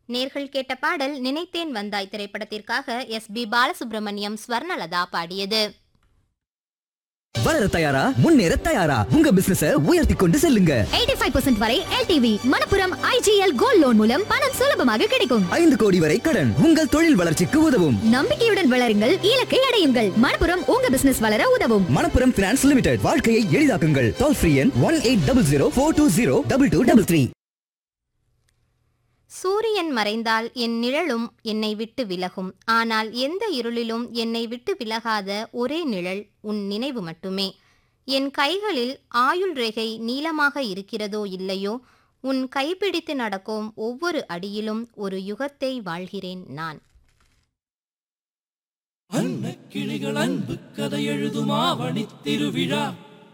நேர்கள் கேட்ட பாடல் நினைத்தேன் வந்தாய் திரைப்படத்திற்காக எஸ் பி பாலசுப்ரமணியம் ஸ்வர்ணலதா பாடியது வளர தயாரா முன்னேற தயாரா உங்க பிசினஸ உயர்த்தி கொண்டு செல்லுங்க 85% வரை LTV Manappuram IGL gold loan மூலம் பணம் சுலபமாக கிடைக்கும் ஐந்து கோடி வரை கடன் உங்கள் தொழில் வளர்ச்சிக்கு உதவும் நம்பிக்கையுடன் வளருங்கள் இலக்கை அடையுங்கள் மணப்புரம் உங்க பிசினஸ் வளர உதவும் மணப்புரம் பினான்ஸ் லிமிடெட் வாழ்க்கையை எளிதாக்குங்கள் டோல் ஃப்ரீ எண் one eight double zero four two zero double two double three சூரியன் மறைந்தால் என் நிழலும் என்னை விட்டு விலகும் ஆனால் எந்த இருளிலும் என்னை விட்டு விலகாத ஒரே நிழல் உன் நினைவு மட்டுமே என் கைகளில் ஆயுள் ரேகை நீளமாக இருக்கிறதோ இல்லையோ உன் கைப்பிடித்து நடக்கும் ஒவ்வொரு அடியிலும் ஒரு யுகத்தை வாழ்கிறேன் நான் அன்னக்கிளிகள் அன்பு கதை எழுதும் ஆவணி திருவிழா